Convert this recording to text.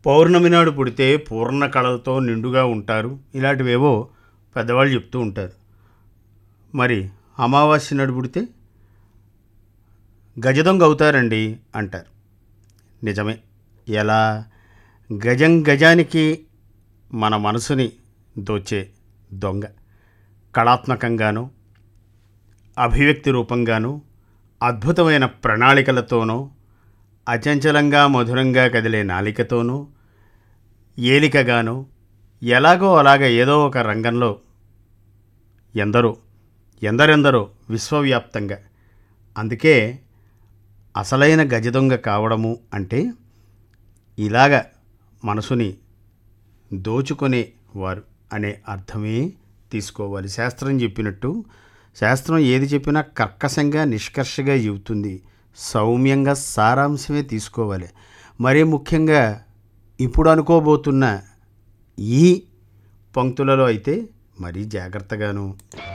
పౌర్ణమి నాడు పుడితే పూర్ణ కళలతో నిండుగా ఉంటారు ఇలాంటివేవో పెద్దవాళ్ళు చెప్తూ ఉంటారు మరి అమావాస్య నాడు పుడితే గజదొంగ అవుతారండి అంటారు నిజమే ఎలా గజం గజానికి మన మనసుని దోచే దొంగ కళాత్మకంగానూ అభివ్యక్తి రూపంగానూ అద్భుతమైన ప్రణాళికలతోనూ అచంచలంగా మధురంగా కదిలే నాలికతోనూ ఏలికగాను ఎలాగో అలాగ ఏదో ఒక రంగంలో ఎందరో ఎందరెందరో విశ్వవ్యాప్తంగా అందుకే అసలైన గజదొంగ కావడము అంటే ఇలాగ మనసుని దోచుకునే వారు అనే అర్థమే తీసుకోవాలి శాస్త్రం చెప్పినట్టు శాస్త్రం ఏది చెప్పినా కర్కశంగా నిష్కర్షగా చెబుతుంది సౌమ్యంగా సారాంశమే తీసుకోవాలి మరీ ముఖ్యంగా ఇప్పుడు అనుకోబోతున్న ఈ పంక్తులలో అయితే మరీ జాగ్రత్తగాను